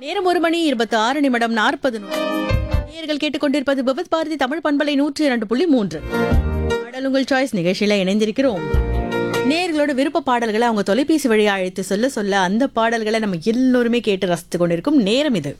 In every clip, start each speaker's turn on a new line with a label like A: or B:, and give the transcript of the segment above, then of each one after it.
A: நேரம் ஒரு மணி இருபத்தி ஆறு நிமிடம் நாற்பது நேயர்கள் கேட்டுக்கொண்டிருப்பது விபத் பாரதி தமிழ் பண்பலை நூற்றி இரண்டு புள்ளி மூன்று பாடல் உங்கள் சாய்ஸ் நிகழ்ச்சியில இணைந்திருக்கிறோம் நேயர்களோட விருப்ப பாடல்களை அவங்க தொலைபேசி வழியா அழைத்து சொல்ல சொல்ல அந்த பாடல்களை நம்ம எல்லோருமே கேட்டு ரசித்து கொண்டிருக்கும் நேரம் இது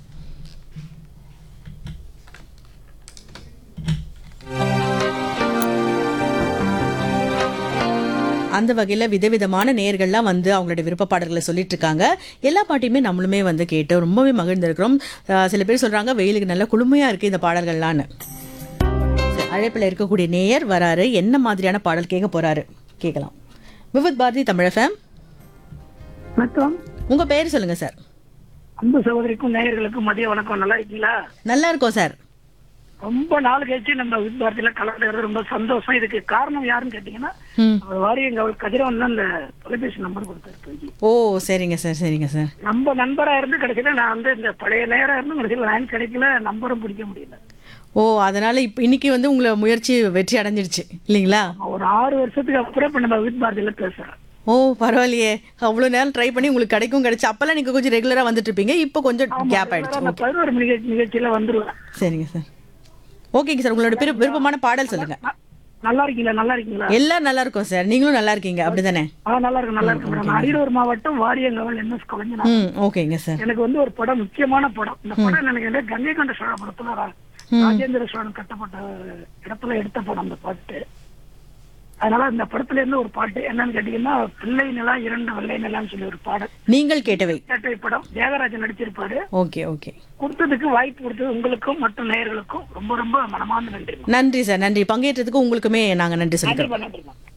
A: அந்த வகையில் விதவிதமான நேர்கள்லாம் வந்து அவங்களோட விருப்ப பாடல்களை சொல்லிட்டு இருக்காங்க எல்லா பாட்டையுமே நம்மளுமே வந்து கேட்டு ரொம்பவே மகிழ்ந்திருக்கிறோம் அஹ் சில பேர் சொல்றாங்க வெயிலுக்கு நல்ல குளுமையா இருக்கு இந்த பாடல்கள்லான்னு சரி, அழைப்புல இருக்கக்கூடிய நேயர் வராரு என்ன மாதிரியான பாடல் கேட்க போறாரு கேட்கலாம் விவித் பாரதி தமிழ் ஃபேம்
B: வணக்கம்
A: உங்க பேர் சொல்லுங்க சார்
B: அன்பு சகோதரிக்கும் நேயர்களுக்கும் மதிய வணக்கம் நல்லா இருக்கீங்களா
A: நல்லா இருக்கோம் சார்
B: ரொம்ப நாள் கழிச்சு நம்ம வித்பாரதியில கலந்துறது ரொம்ப சந்தோஷம் இதுக்கு காரணம் யாருன்னு கேட்டீங்கன்னா
A: ம்
B: அவர் வாரி எங்க அவர் கதிரவன் தான் அந்த தொலைபேசி நம்பர் கொடுத்தாரு தூக்கி.
A: ஓ சரிங்க சார் சரிங்க சார்
B: நம்ம நண்பரா இருந்து கடைசியில நான் வந்து இந்த பழைய நேரம் இருந்து கடைசியில லைன் கிடைக்கல நம்பரும் பிடிக்க முடியல
A: ஓ அதனால இப்போ இன்னைக்கு வந்து உங்களை முயற்சி வெற்றி அடைஞ்சிடுச்சு இல்லைங்களா
B: ஒரு ஆறு வருஷத்துக்கு அப்புறம் இப்ப நம்ம வித்பாரதியில பேசுறேன்
A: ஓ பரவாயில்லையே அவ்வளோ நேரம் ட்ரை பண்ணி உங்களுக்கு கிடைக்கும் கிடைச்சு அப்பெல்லாம் நீங்க கொஞ்சம் ரெகுலரா வந்துட்டு இருப்பீங்க இப்போ கொஞ்சம் கேப் ஆயிடுச்சு
B: அந்த பதினோரு மணி நிகழ்ச்சி- நிகழ்ச்சியில வந்துருவேன்
A: சரிங்க சார் ஓகேங்க சார் உங்களோட விரு- விருப்பமான பாடல் சொல்லுங்க
B: ந- நல்லா இருக்கீங்களா நல்லா இருக்கீங்களா
A: எல்லாம் நல்லா இருக்கும் சார் நீங்களும் நல்லா இருக்கீங்க அப்படிதானே
B: ஆ நல்லா இருக்கு நல்லா இருக்கு மேடம் அரியலூர் மாவட்டம் வாரியங்கவல் என்எஸ் கலைஞர்
A: ம் ஓகேங்க சார்
B: எனக்கு வந்து ஒரு படம் முக்கியமான படம் இந்த படம் எனக்கு வந்து கங்கை கொண்ட சோழபுரத்துல ரா- ராஜேந்திர சோழன் கட்டப்பட்ட இடத்துல எடுத்த படம் அந்த பாட்டு அதனால இந்த படத்துல இருந்து ஒரு பாட்டு என்னன்னு கேட்டீங்கன்னா பிள்ளை நிலா இரண்டு வெள்ளை நிலான்னு சொல்லி ஒரு பாடல்
A: நீங்கள் கேட்டவை
B: கேட்டை படம் தியாகராஜன் நடிச்சிருப்பாரு
A: ஓகே ஓகே
B: கொடுத்ததுக்கு வாய்ப்பு கொடுத்தது உங்களுக்கும் மற்றும் நேயர்களுக்கும் ரொம்ப ரொம்ப மனமார்ந்த நன்றி
A: நன்றி சார் நன்றி பங்கேற்றதுக்கு உங்களுக்குமே நாங்க நன்றி சொல்லிக்கிறோம்
B: நன்றி நன்றி